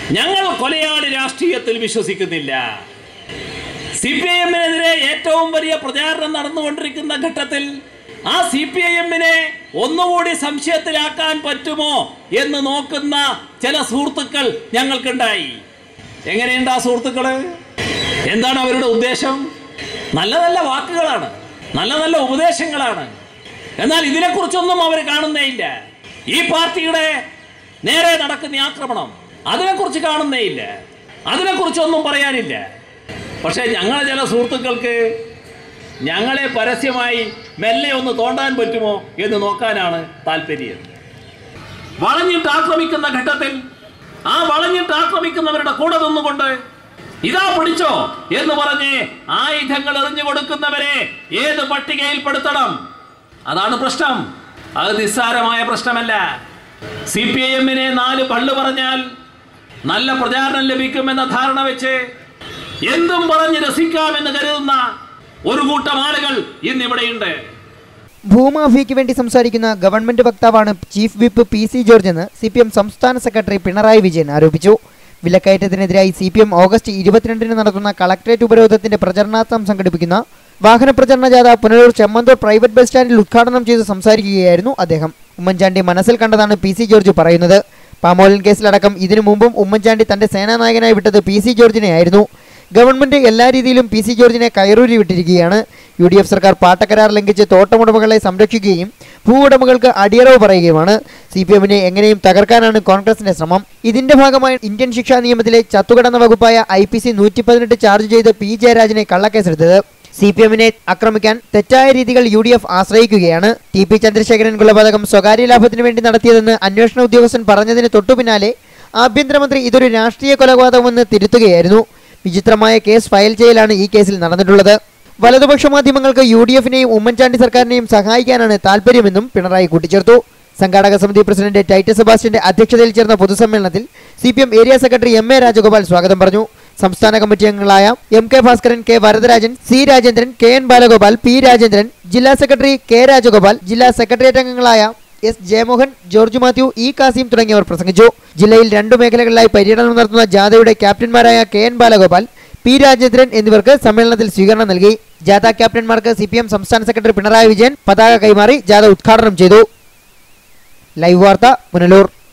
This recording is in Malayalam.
ഞങ്ങൾ കൊലയാളി രാഷ്ട്രീയത്തിൽ വിശ്വസിക്കുന്നില്ല സി പി ഐ എമ്മിനെതിരെ ഏറ്റവും വലിയ പ്രചാരണം നടന്നുകൊണ്ടിരിക്കുന്ന ഘട്ടത്തിൽ ആ സി പി ഐ എമ്മിനെ ഒന്നുകൂടി സംശയത്തിലാക്കാൻ പറ്റുമോ എന്ന് നോക്കുന്ന ചില സുഹൃത്തുക്കൾ ഞങ്ങൾക്കുണ്ടായി എങ്ങനെയുണ്ട് ആ സുഹൃത്തുക്കള് എന്താണ് അവരുടെ ഉദ്ദേശം നല്ല നല്ല വാക്കുകളാണ് നല്ല നല്ല ഉപദേശങ്ങളാണ് എന്നാൽ ഇതിനെക്കുറിച്ചൊന്നും അവർ കാണുന്നേ ഇല്ല ഈ പാർട്ടിയുടെ നേരെ നടക്കുന്ന ആക്രമണം അതിനെക്കുറിച്ച് കാണുന്നേ ഇല്ല അതിനെക്കുറിച്ചൊന്നും പറയാനില്ല പക്ഷേ ഞങ്ങളെ ചില സുഹൃത്തുക്കൾക്ക് ഞങ്ങളെ പരസ്യമായി മെല്ലെ ഒന്ന് തോണ്ടാൻ പറ്റുമോ എന്ന് നോക്കാനാണ് താല്പര്യം വളഞ്ഞിട്ട് ആക്രമിക്കുന്ന ഘട്ടത്തിൽ ആ വളഞ്ഞിട്ട് ആക്രമിക്കുന്നവരുടെ കൂടെ നിന്നുകൊണ്ട് ഇതാ പിടിച്ചോ എന്ന് പറഞ്ഞ് ആയുധങ്ങൾ എറിഞ്ഞു കൊടുക്കുന്നവരെ ഏത് പട്ടികയിൽപ്പെടുത്തണം അതാണ് പ്രശ്നം അത് നിസ്സാരമായ പ്രശ്നമല്ല സി പി ഐ എമ്മിനെ നാല് പള്ളു പറഞ്ഞാൽ നല്ല പ്രചാരണം ലഭിക്കുമെന്ന ധാരണ വെച്ച് എന്തും പറഞ്ഞ് രസിക്കാമെന്ന് കരുതുന്ന ഒരു കൂട്ടം ആളുകൾ ഇന്നിവിടെയുണ്ട് ഭൂമാഫിയയ്ക്ക് വേണ്ടി സംസാരിക്കുന്ന ഗവൺമെന്റ് വക്താവാണ് chief whip P C George എന്ന് സി പി എം സംസ്ഥാന സെക്രട്ടറി പിണറായി വിജയൻ ആരോപിച്ചു വിലക്കയറ്റത്തിനെതിരായി സി പി എം ഓഗസ്റ്റ് ഇരുപത്തിരണ്ടിന് നടത്തുന്ന കളക്ടറേറ്റ് ഉപരോധത്തിന്റെ പ്രചരണാർത്ഥം സംഘടിപ്പിക്കുന്ന വാഹന പ്രചരണ ജാഥ പുനലൂർ ചെമ്മന്തൂർ പ്രൈവറ്റ് ബസ് സ്റ്റാൻഡിൽ ഉദ്ഘാടനം ചെയ്ത് സംസാരിക്കുകയായിരുന്നു അദ്ദേഹം ഉമ്മൻചാണ്ടി മനസ്സിൽ കണ്ടതാണ് പി സി ജോർജ് പറയുന്നത് പാമോലിൻ കേസിലടക്കം ഇതിനു മുമ്പും ഉമ്മൻചാണ്ടി തന്റെ സേനാനായകനായി വിട്ടത് പി സി ജോർജിനെയായിരുന്നു ഗവൺമെന്റ് എല്ലാ രീതിയിലും പി സി ജോർജിനെ കയറൂരി വിട്ടിരിക്കുകയാണ് യു ഡി എഫ് സർക്കാർ പാട്ടക്കരാർ ലംഘിച്ച് തോട്ടമുടമകളെ സംരക്ഷിക്കുകയും ഭൂവുടമകൾക്ക് അടിയറവ് പറയുകയുമാണ് സി പി എമ്മിനെ എങ്ങനെയും തകർക്കാനാണ് കോൺഗ്രസിന്റെ ശ്രമം ഇതിന്റെ ഭാഗമായി ഇന്ത്യൻ ശിക്ഷാ നിയമത്തിലെ ചത്തുകടന്ന വകുപ്പായ ഐ പി സി നൂറ്റി പതിനെട്ട് ചാർജ് ചെയ്ത് പി ജയരാജനെ കള്ളക്കേസെടുത്തത് സി പി എമ്മിനെ ആക്രമിക്കാൻ തെറ്റായ രീതികൾ യു ഡി എഫ് ആശ്രയിക്കുകയാണ് ടി പി ചന്ദ്രശേഖരൻ കൊലപാതകം സ്വകാര്യ ലാഭത്തിനു വേണ്ടി നടത്തിയതെന്ന് അന്വേഷണ ഉദ്യോഗസ്ഥൻ പറഞ്ഞതിന് തൊട്ടുപിന്നാലെ ആഭ്യന്തരമന്ത്രി ഇതൊരു രാഷ്ട്രീയ കൊലപാതകമെന്ന് തിരുത്തുകയായിരുന്നു വിചിത്രമായ കേസ് ഫയൽ ചെയ്യലാണ് ഈ കേസിൽ നടന്നിട്ടുള്ളത് വലതുപക്ഷ മാധ്യമങ്ങൾക്ക് യു ഡി എഫിനെയും ഉമ്മൻചാണ്ടി സർക്കാരിനെയും സഹായിക്കാനാണ് താല്പര്യമെന്നും പിണറായി കൂട്ടിച്ചേർത്തു സംഘാടക സമിതി പ്രസിഡന്റ് ടൈറ്റസ് സെബാസ്റ്റ്യന്റെ അധ്യക്ഷതയിൽ ചേർന്ന പൊതുസമ്മേളനത്തിൽ C P M area secretary M A Rajagopal സ്വാഗതം പറഞ്ഞു സംസ്ഥാന കമ്മിറ്റി അംഗങ്ങളായ M K Bhaskaran K Varadarajan C Rajendran K N Balagopal P Rajendran ജില്ലാ സെക്രട്ടറി കെ രാജഗോപാൽ ജില്ലാ സെക്രട്ടേറിയറ്റ് അംഗങ്ങളായ എസ് ജയമോഹൻ ജോർജ് മാത്യു ഇ കാസിം തുടങ്ങിയവർ പ്രസംഗിച്ചു ജില്ലയിൽ രണ്ടു മേഖലകളിലായി പര്യടനം നടത്തുന്ന ജാഥയുടെ ക്യാപ്റ്റന്മാരായ K N Balagopal P Rajendran എന്നിവർക്ക് സമ്മേളനത്തിൽ സ്വീകരണം നൽകി ജാഥ ക്യാപ്റ്റന്മാർക്ക് സി പി എം സംസ്ഥാന സെക്രട്ടറി പിണറായി വിജയൻ പതാക കൈമാറി ജാഥ ഉദ്ഘാടനം ചെയ്തു ലൈവ് വാർത്ത പുനലൂർ